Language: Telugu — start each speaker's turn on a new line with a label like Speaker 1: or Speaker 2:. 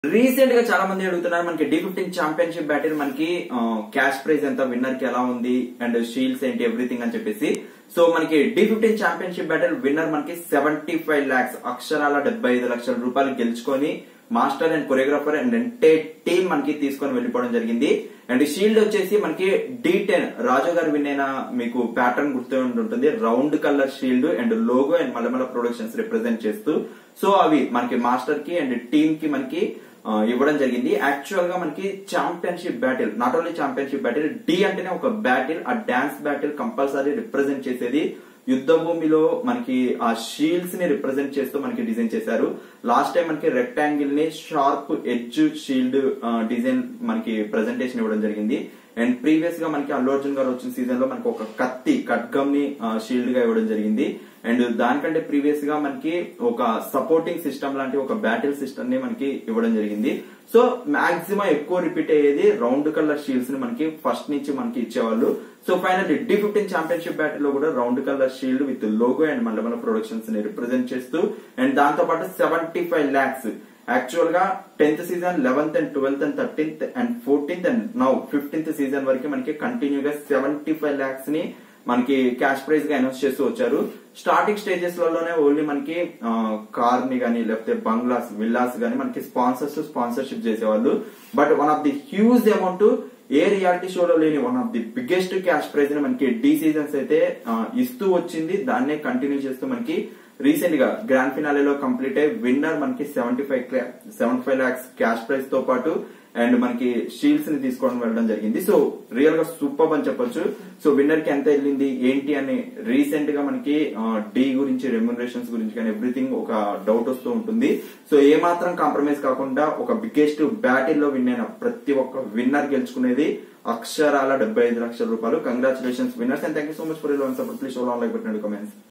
Speaker 1: రీసెంట్ గా చాలా మంది అడుగుతున్నారు మనకి డి ఫిఫ్టీన్ ఛాంపియన్షిప్ బ్యాటిల్ మనకి క్యాష్ ప్రైజ్ ఎంత విన్నర్ కి ఎలా ఉంది అండ్ షీల్డ్స్ ఏంటి ఎవ్రీథింగ్ అని చెప్పేసి సో మనకి Dhee fifteen championship battle winner మనకి సెవెంటీ ఫైవ్ లాక్స్ అక్షరాల డెబ్బై ఐదు లక్షల రూపాయలు గెలుచుకొని మాస్టర్ అండ్ కొరియోగ్రాఫర్ అండ్ ఎంటే టీమ్ మనకి తీసుకొని వెళ్ళిపోవడం జరిగింది అండ్ షీల్డ్ వచ్చేసి మనకి డి టెన్ రాజు గారు విన్ అయిన మీకు ప్యాటర్న్ గుర్తు ఉంటుంది round colour shield and logo and Mallemala productions represent చేస్తూ సో అవి మనకి మాస్టర్ కి అండ్ టీమ్ కి మనకి ఆ, ఇవ్వడం జరిగింది యాక్చువల్ గా మనకి championship battle not only championship battle Dhee అంటేనే ఒక బ్యాటిల్ ఆ డాన్స్ బ్యాటిల్ కంపల్సరీ రిప్రజెంట్ చేసేది యుద్ధ భూమిలో మనకి ఆ షీల్డ్స్ ని రిప్రజెంట్ చేస్తూ మనకి డిజైన్ చేశారు లాస్ట్ టైం మనకి రెక్టాంగిల్ ని షార్ప్ ఎడ్జ్ షీల్డ్ డిజైన్ మనకి ప్రెజెంటేషన్ ఇవ్వడం జరిగింది అండ్ ప్రీవియస్ గా మనకి అల్లు అర్జున్ గారు వచ్చిన సీజన్ లో మనకి ఒక కత్తి ఖడ్గం ని షీల్డ్ గా ఇవ్వడం జరిగింది అండ్ దానికంటే ప్రీవియస్ గా మనకి ఒక సపోర్టింగ్ సిస్టమ్ లాంటి ఒక బ్యాటిల్ సిస్టమ్ ని మనకి ఇవ్వడం జరిగింది సో మాక్సిమం ఎక్కువ రిపీట్ అయ్యేది రౌండ్ కలర్ షీల్డ్స్ ని మనకి ఫస్ట్ నుంచి మనకి ఇచ్చేవాళ్ళు so final Dhee fifteen championship battle లో కూడా round colour shield with logo and Mallemala productions ని రిప్రజెంట్ చేస్తూ అండ్ దాంతో పాటు సెవెంటీ ఫైవ్ లాక్స్ యాక్చువల్ గా tenth season eleventh and twelfth and thirteenth and fourteenth and now fifteenth season వరకు మనకి కంటిన్యూగా సెవెంటీ ఫైవ్ లాక్స్ ని మనకి క్యాష్ ప్రైజ్ గా అనౌన్స్ చేస్తూ వచ్చారు స్టార్టింగ్ స్టేజెస్ లలోనే ఓన్లీ మనకి కార్ ని గానీ లేకపోతే బంగ్లాస్ విల్లాస్ గానీ మనకి స్పాన్సర్స్ స్పాన్సర్షిప్ చేసేవాళ్ళు but one of the huge amount ఏ రియాలిటీ షోలో లేని one of the biggest cash prize ని మనకి డి సీజన్స్ అయితే ఆ, ఇస్తూ వచ్చింది దాన్నే కంటిన్యూ చేస్తూ మనకి రీసెంట్ గా గ్రాండ్ ఫినాలేలో కంప్లీట్ అయ్యి విన్నర్ మనకి seventy five seventy five lakhs cash prize తో పాటు అండ్ మనకి షీల్డ్స్ ని తీసుకోవడం వెళ్ళడం జరిగింది సో రియల్ గా సూపర్ అని చెప్పొచ్చు సో విన్నర్ కి ఎంత వెళ్ళింది ఏంటి అని రీసెంట్ గా మనకి డి గురించి రెమ్యునరేషన్స్ గురించి కానీ ఎవ్రీథింగ్ ఒక డౌట్ వస్తూ ఉంటుంది సో ఏ మాత్రం కాంప్రమైజ్ కాకుండా ఒక బిగ్గెస్ట్ బ్యాటిల్ లో విన్ అయిన ప్రతి ఒక్క విన్నర్ గెలుచుకునేది అక్షరాల డెబ్బై ఐదు లక్షల రూపాయలు congratulations winners and thank you so much for support please show like పెట్టినట్టు కమెంట్స్